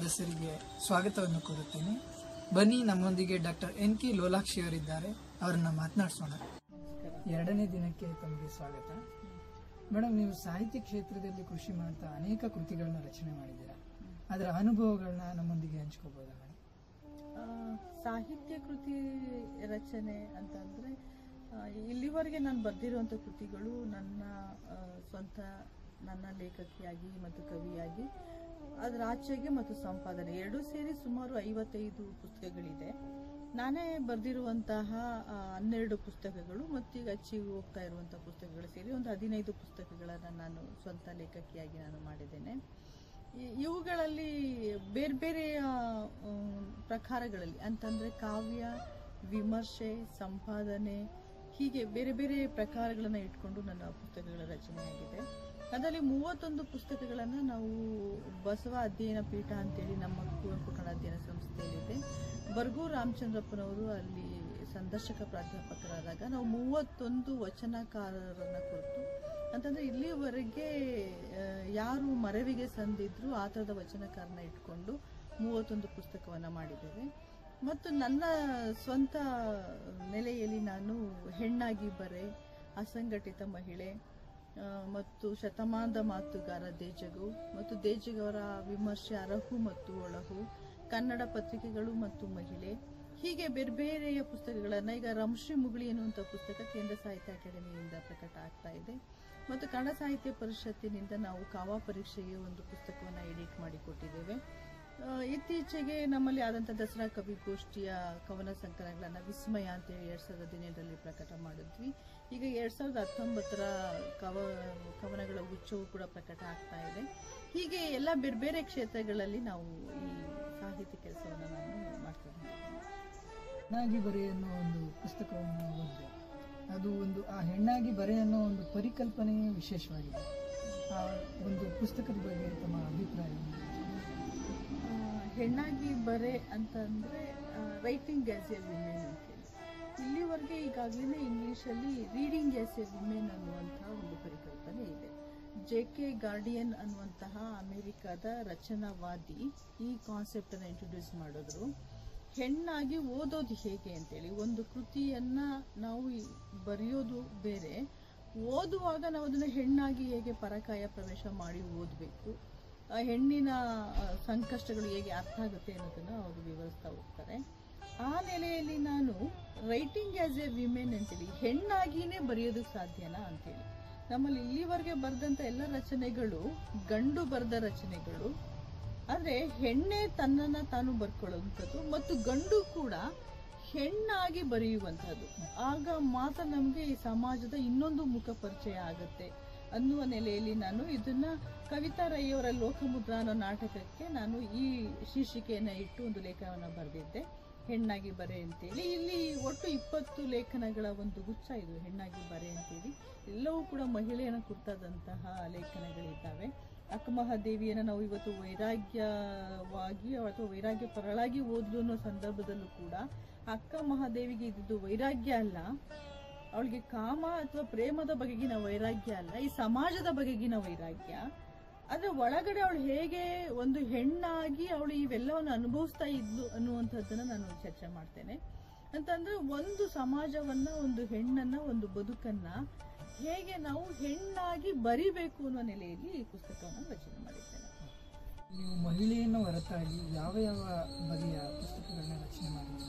ಸದಸ್ಯರಿಗೆ ಸ್ವಾಗತವನ್ನು ಕೋರುತ್ತೇನೆ ಬನ್ನಿ ನಮ್ಮೊಂದಿಗೆ ಡಾಕ್ಟರ್ ಎನ್ ಕೆ ಲೋಲಾಕ್ಷಿ ಅವರಿದ್ದಾರೆ ಅವರನ್ನ ಮಾತನಾಡಿಸೋಣ ಎರಡನೇ ದಿನಕ್ಕೆ ತಮಗೆ ಸ್ವಾಗತ ಮೇಡಮ್ ನೀವು ಸಾಹಿತ್ಯ ಕ್ಷೇತ್ರದಲ್ಲಿ ಕೃಷಿ ಮಾಡ್ತಾ ಅನೇಕ ಕೃತಿಗಳನ್ನ ರಚನೆ ಮಾಡಿದ್ದೀರಾ ಅದರ ಅನುಭವಗಳನ್ನ ನಮ್ಮೊಂದಿಗೆ ಹಂಚ್ಕೋಬಹುದಾ ಮೇಡಮ್ ಆ, ಸಾಹಿತ್ಯ ಕೃತಿ ರಚನೆ ಅಂತಂದ್ರೆ ಆ, ಇಲ್ಲಿವರೆಗೆ ನಾನು ಬರೆದಿರುವಂಥ ಕೃತಿಗಳು ನನ್ನ ಆ, ಸ್ವಂತ ನನ್ನ ಲೇಖಕಿಯಾಗಿ ಮತ್ತು ಕವಿಯಾಗಿ ಅದರ ಆಚೆಗೆ ಮತ್ತು ಸಂಪಾದನೆ ಎರಡೂ ಸೇರಿ ಸುಮಾರು ಐವತ್ತೈದು ಪುಸ್ತಕಗಳಿದೆ ನಾನೇ ಬರೆದಿರುವಂತಹ ಆ, ಹನ್ನೆರಡು ಪುಸ್ತಕಗಳು ಮತ್ತೀಗ ಅಚ್ಚಿಗೆ ಹೋಗ್ತಾ ಇರುವಂತಹ ಪುಸ್ತಕಗಳು ಸೇರಿ ಒಂದು ಹದಿನೈದು ಪುಸ್ತಕಗಳನ್ನು ನಾನು ಸ್ವಂತ ಲೇಖಕಿಯಾಗಿ ನಾನು ಮಾಡಿದ್ದೇನೆ ಇ- ಇವುಗಳಲ್ಲಿ ಬೇರೆ ಬೇರೆಯ ಉಮ್, ಪ್ರಕಾರಗಳಲ್ಲಿ ಅಂತಂದ್ರೆ ಕಾವ್ಯ ವಿಮರ್ಶೆ ಸಂಪಾದನೆ ಹೀಗೆ ಬೇರೆ ಬೇರೆ ಪ್ರಕಾರಗಳನ್ನು ಇಟ್ಕೊಂಡು ನನ್ನ ಪುಸ್ತಕಗಳ ರಚನೆಯಾಗಿದೆ ಅದರಲ್ಲಿ ಮೂವತ್ತೊಂದು ಪುಸ್ತಕಗಳನ್ನು ನಾವು ಬಸವ ಅಧ್ಯಯನ ಪೀಠ ಅಂತೇಳಿ ನಮ್ಮ ಕುವೆಂಪು ಕನ್ನಡ ಅಧ್ಯಯನ ಸಂಸ್ಥೆಯಲ್ಲಿದೆ ಬರ್ಗು ರಾಮಚಂದ್ರಪ್ಪನವರು ಅಲ್ಲಿ ಸಂದರ್ಶಕ ಪ್ರಾಧ್ಯಾಪಕರಾದಾಗ ನಾವು ಮೂವತ್ತೊಂದು ವಚನಕಾರರನ್ನ ಕುರಿತು ಅಂತಂದ್ರೆ ಇಲ್ಲಿವರೆಗೆ ಆ, ಯಾರು ಮರವಿಗೆ ಸಂದಿದ್ರು ಆ ಥರದ ವಚನಕಾರನ ಇಟ್ಕೊಂಡು ಮೂವತ್ತೊಂದು ಪುಸ್ತಕವನ್ನ ಮಾಡಿದ್ದೇವೆ ಮತ್ತು ನನ್ನ ಸ್ವಂತ ನೆಲೆಯಲ್ಲಿ ನಾನು ಹೆಣ್ಣಾಗಿ ಬರೆ ಅಸಂಘಟಿತ ಮಹಿಳೆ ಆ, ಮತ್ತು ಶತಮಾನದ ಮಾತುಗಾರ ದೇಜಗು ಮತ್ತು ದೇಜಗವರ ವಿಮರ್ಶೆ ಅರಹು ಮತ್ತು ಒಳಹು ಕನ್ನಡ ಪತ್ರಿಕೆಗಳು ಮತ್ತು ಮಹಿಳೆ ಹೀಗೆ ಬೇರೆ ಬೇರೆಯ ಪುಸ್ತಕಗಳನ್ನ ಈಗ ರಮಶ್ರೀ ಮುಗುಳಿ ಎನ್ನುವಂಥ ಪುಸ್ತಕ ಕೇಂದ್ರ ಸಾಹಿತ್ಯ ಅಕಾಡೆಮಿಯಿಂದ ಪ್ರಕಟ ಆಗ್ತಾ ಇದೆ ಮತ್ತು ಕನ್ನಡ ಸಾಹಿತ್ಯ ಪರಿಷತ್ತಿನಿಂದ ನಾವು ಕಾವಾ ಪರೀಕ್ಷೆಗೆ ಒಂದು ಪುಸ್ತಕವನ್ನು ಎಡಿಟ್ ಮಾಡಿ ಕೊಟ್ಟಿದ್ದೇವೆ ಆ, ಇತ್ತೀಚೆಗೆ ನಮ್ಮಲ್ಲಿ ಆದಂಥ ದಸರಾ ಕವಿಗೋಷ್ಠಿಯ ಕವನ ಸಂಕಲನಗಳನ್ನ ವಿಸ್ಮಯ ಅಂತೇಳಿ ಎರಡ್ ಸಾವಿರದ ಹದಿನೇಳರಲ್ಲಿ ಪ್ರಕಟ ಮಾಡಿದ್ವಿ ಈಗ ಎರಡ್ ಸಾವಿರದ ಹತ್ತೊಂಬತ್ತರ ಕವ ಕವನಗಳ ಗುಚ್ಛವು ಕೂಡ ಪ್ರಕಟ ಆಗ್ತಾ ಇದೆ ಹೀಗೆ ಎಲ್ಲ ಬೇರೆ ಬೇರೆ ಕ್ಷೇತ್ರಗಳಲ್ಲಿ ನಾವು ಈ ಸಾಹಿತ್ಯ ಕೆಲಸವನ್ನು ನಾನು ಮಾಡ್ತಾ ಇದ್ದೀನಿ ಹೆಣ್ಣಾಗಿ ಬರೆ ಅನ್ನೋ ಒಂದು ಪುಸ್ತಕವನ್ನು ಓದಿದೆ ಅದು ಒಂದು ಆ ಹೆಣ್ಣಾಗಿ ಬರೆ ಅನ್ನೋ ಒಂದು ಪರಿಕಲ್ಪನೆ ವಿಶೇಷವಾಗಿದೆ ಆ ಒಂದು ಪುಸ್ತಕದ ಬಗ್ಗೆ ತಮ್ಮ ಅಭಿಪ್ರಾಯ ಏನು? ಆ, ಹೆಣ್ಣಾಗಿ ಬರೆ ಅಂತಂದ್ರೆ ರೈಟಿಂಗ್ ಆಸ್ ಎ ವಿಮೆನ್ ಅಂತೇಳಿ ಇಲ್ಲಿವರೆಗೆ ಈಗಾಗಲೇ ಇಂಗ್ಲಿಷಲ್ಲಿ ರೀಡಿಂಗ್ ಆಸ್ ಎ ವಿಮೆನ್ ಅನ್ನುವಂತಹ ಒಂದು ಪರಿಕಲ್ಪನೆ ಇದೆ ಜೆ ಕೆ ಗಾರ್ಡಿಯನ್ ಅನ್ನುವಂತಹ ಅಮೆರಿಕದ ರಚನಾವಾದಿ ಈ ಕಾನ್ಸೆಪ್ಟ್ ಅನ್ನ ಇಂಟ್ರೊಡ್ಯೂಸ್ ಮಾಡಿದ್ರು ಹೆಣ್ಣಾಗಿ ಓದೋದು ಹೇಗೆ ಅಂತೇಳಿ ಒಂದು ಕೃತಿಯನ್ನ ನಾವು ಈ- ಬರೆಯೋದು ಬೇರೆ ಓದುವಾಗ ನಾವು ಅದನ್ನ ಹೆಣ್ಣಾಗಿ ಹೇಗೆ ಪರಕಾಯ ಪ್ರವೇಶ ಮಾಡಿ ಓದಬೇಕು ಆ ಹೆಣ್ಣಿನ ಆ, ಸಂಕಷ್ಟಗಳು ಹೇಗೆ ಅರ್ಥ ಆಗುತ್ತೆ ಅನ್ನೋದನ್ನ ಅವರು ವಿವರಿಸ್ತಾ ಹೋಗ್ತಾರೆ ಆ ನೆಲೆಯಲ್ಲಿ ನಾನು ರೈಟಿಂಗ್ ಆಸ್ ಎ ವಿಮೆನ್ ಅಂತೇಳಿ ಹೆಣ್ಣಾಗಿನೇ ಬರೆಯೋದಕ್ಕೆ ಸಾಧ್ಯನಾ ಅಂತೇಳಿ ನಮ್ಮಲ್ಲಿ ಇಲ್ಲಿವರೆಗೆ ಬರೆದಂತ ಎಲ್ಲ ರಚನೆಗಳು ಗಂಡು ಬರೆದ ರಚನೆಗಳು ಆದ್ರೆ ಹೆಣ್ಣೆ ತನ್ನನ್ನ ತಾನು ಬರ್ಕೊಳ್ಳುವಂಥದ್ದು ಮತ್ತು ಗಂಡು ಕೂಡ ಹೆಣ್ಣಾಗಿ ಬರೆಯುವಂಥದ್ದು ಆಗ ಮಾತ್ರ ನಮಗೆ ಈ ಸಮಾಜದ ಇನ್ನೊಂದು ಮುಖ ಪರಿಚಯ ಆಗುತ್ತೆ ಅನ್ನುವ ನೆಲೆಯಲ್ಲಿ ನಾನು ಇದನ್ನ ಕವಿತಾ ರೈ ಅವರ ಲೋಕಮುದ್ರಾ ಅನ್ನೋ ನಾಟಕಕ್ಕೆ ನಾನು ಈ ಶೀರ್ಷಿಕೆಯನ್ನ ಇಟ್ಟು ಒಂದು ಲೇಖನವನ್ನು ಬರೆದಿದ್ದೆ ಹೆಣ್ಣಾಗಿ ಬರೆ ಅಂತೇಳಿ ಇಲ್ಲಿ ಒಟ್ಟು ಇಪ್ಪತ್ತು ಲೇಖನಗಳ ಒಂದು ಗುಚ್ಛ ಇದು ಹೆಣ್ಣಾಗಿ ಬರೆ ಅಂತೇಳಿ ಎಲ್ಲವೂ ಕೂಡ ಮಹಿಳೆಯನ್ನ ಕುರಿತಾದಂತಹ ಲೇಖನಗಳಿದ್ದಾವೆ ಅಕ್ಕಮಹಾದೇವಿಯನ್ನ ನಾವು ಇವತ್ತು ವೈರಾಗ್ಯವಾಗಿ ಅಥವಾ ವೈರಾಗ್ಯ ಪರಳಾಗಿ ಓದ್ಲು ಅನ್ನೋ ಸಂದರ್ಭದಲ್ಲೂ ಕೂಡ ಅಕ್ಕ ಮಹಾದೇವಿಗೆ ಇದ್ದಿದ್ದು ವೈರಾಗ್ಯ ಅಲ್ಲ ಅವಳಿಗೆ ಕಾಮ ಅಥವಾ ಪ್ರೇಮದ ಬಗೆಗಿನ ವೈರಾಗ್ಯ ಅಲ್ಲ ಈ ಸಮಾಜದ ಬಗೆಗಿನ ವೈರಾಗ್ಯ ಆದ್ರೆ ಒಳಗಡೆ ಅವಳು ಹೇಗೆ ಒಂದು ಹೆಣ್ಣಾಗಿ ಅವಳು ಇವೆಲ್ಲವನ್ನು ಅನುಭವಿಸ್ತಾ ಇದ್ಲು ಅನ್ನುವಂಥದ್ದನ್ನ ನಾನು ಚರ್ಚೆ ಮಾಡ್ತೇನೆ ಅಂತಂದ್ರೆ ಒಂದು ಸಮಾಜವನ್ನ ಒಂದು ಹೆಣ್ಣನ್ನ ಒಂದು ಬದುಕನ್ನ ಹೇಗೆ ನಾವು ಹೆಣ್ಣಾಗಿ ಬರಿಬೇಕು ಅನ್ನೋ ನೆಲೆಯಲ್ಲಿ ಈ ಪುಸ್ತಕವನ್ನು ರಚನೆ ಮಾಡಿದ್ದೇನೆ ನೀವು ಮಹಿಳೆಯನ್ನು ಹೊರತಾಗಿ ಯಾವ ಯಾವ ಬಗೆಯ ಪುಸ್ತಕಗಳನ್ನ ರಚನೆ ಮಾಡಿದ್ದೀರಾ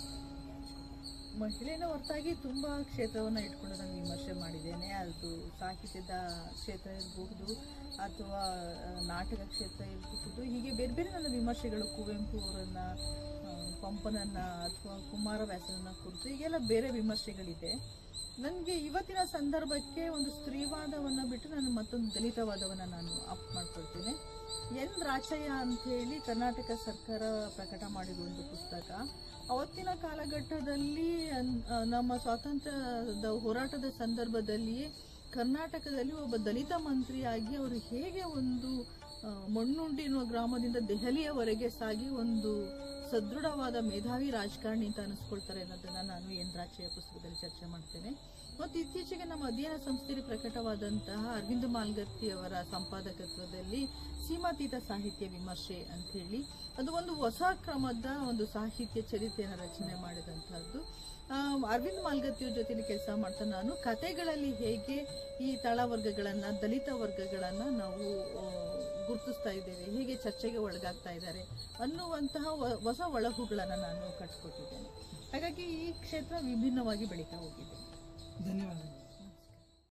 ಮಹಿಳೆನ ಹೊರತಾಗಿ ತುಂಬಾ ಕ್ಷೇತ್ರವನ್ನ ಇಟ್ಕೊಂಡು ನಾನು ವಿಮರ್ಶೆ ಮಾಡಿದ್ದೇನೆ ಅದು ಸಾಹಿತ್ಯದ ಕ್ಷೇತ್ರ ಇರಬಹುದು ಅಥವಾ ಆ, ನಾಟಕ ಕ್ಷೇತ್ರ ಇರಬಹುದು ಹೀಗೆ ಬೇರೆ ಬೇರೆ ನನ್ನ ವಿಮರ್ಶೆಗಳು ಕುವೆಂಪು ಅವರನ್ನ ಆ, ಪಂಪನನ್ನ ಅಥವಾ ಕುಮಾರವ್ಯಾಸರನ್ನ ಕುರಿತು ಹೀಗೆಲ್ಲ ಬೇರೆ ವಿಮರ್ಶೆಗಳಿದೆ ನನಗೆ ಇವತ್ತಿನ ಸಂದರ್ಭಕ್ಕೆ ಒಂದು ಸ್ತ್ರೀವಾದವನ್ನ ಬಿಟ್ಟು ನಾನು ಮತ್ತೊಂದು ದಲಿತವಾದವನ್ನ ನಾನು ಅಪ್ ಮಾಡ್ಕೊಳ್ತೇನೆ ಎನ್ ರಾಚಯ್ಯ ಅಂತ ಹೇಳಿ ಕರ್ನಾಟಕ ಸರ್ಕಾರ ಪ್ರಕಟ ಮಾಡಿದ ಒಂದು ಪುಸ್ತಕ ಅವತ್ತಿನ ಕಾಲಘಟ್ಟದಲ್ಲಿ ಅನ್- ಆ, ನಮ್ಮ ಸ್ವಾತಂತ್ರ್ಯದ ಹೋರಾಟದ ಸಂದರ್ಭದಲ್ಲಿಯೇ ಕರ್ನಾಟಕದಲ್ಲಿ ಒಬ್ಬ ದಲಿತ ಮಂತ್ರಿಯಾಗಿ ಅವರು ಹೇಗೆ ಒಂದು ಆ, ಮಣ್ಣುಂಡಿ ಎನ್ನುವ ಗ್ರಾಮದಿಂದ ದೆಹಲಿಯವರೆಗೆ ಸಾಗಿ ಒಂದು ಸದೃಢವಾದ ಮೇಧಾವಿ ರಾಜಕಾರಣಿ ಅಂತ ಅನಿಸ್ಕೊಳ್ತಾರೆ ಅನ್ನೋದನ್ನ ನಾನು ಎನ್ ದ್ರಾಕ್ಷಿಯ ಪುಸ್ತಕದಲ್ಲಿ ಚರ್ಚೆ ಮಾಡ್ತೇನೆ ಮತ್ತು ಇತ್ತೀಚೆಗೆ ನಮ್ಮ ಅಧ್ಯಯನ ಸಂಸ್ಥೆಯಲ್ಲಿ ಪ್ರಕಟವಾದಂತಹ ಅರವಿಂದ ಮಾಲ್ಗತ್ತಿ ಅವರ ಸಂಪಾದಕತ್ವದಲ್ಲಿ ಸೀಮಾತೀತ ಸಾಹಿತ್ಯ ವಿಮರ್ಶೆ ಅಂತ ಹೇಳಿ ಅದು ಒಂದು ಹೊಸ ಕ್ರಮದ ಒಂದು ಸಾಹಿತ್ಯ ಚರಿತ್ರೆಯನ್ನು ರಚನೆ ಮಾಡಿದಂತಹದ್ದು ಆ, ಅರವಿಂದ್ ಮಾಲ್ಗತ್ತಿಯ ಜೊತೆಲಿ ಕೆಲಸ ಮಾಡ್ತಾ ನಾನು ಕತೆಗಳಲ್ಲಿ ಹೇಗೆ ಈ ತಳವರ್ಗಗಳನ್ನ ದಲಿತ ವರ್ಗಗಳನ್ನ ನಾವು ಆ, ಗುರುತಿಸ್ತಾ ಇದ್ದೇವೆ ಹೇಗೆ ಚರ್ಚೆಗೆ ಒಳಗಾಗ್ತಾ ಇದ್ದಾರೆ ಅನ್ನುವಂತಹ ವ- ಹೊಸ ಒಳಹುಗಳನ್ನ ನಾನು ಕಟ್ಕೊಟ್ಟಿದ್ದೇನೆ ಹಾಗಾಗಿ ಈ ಕ್ಷೇತ್ರ ವಿಭಿನ್ನವಾಗಿ ಬೆಳೀತಾ ಹೋಗಿದೆ ಧನ್ಯವಾದಗಳು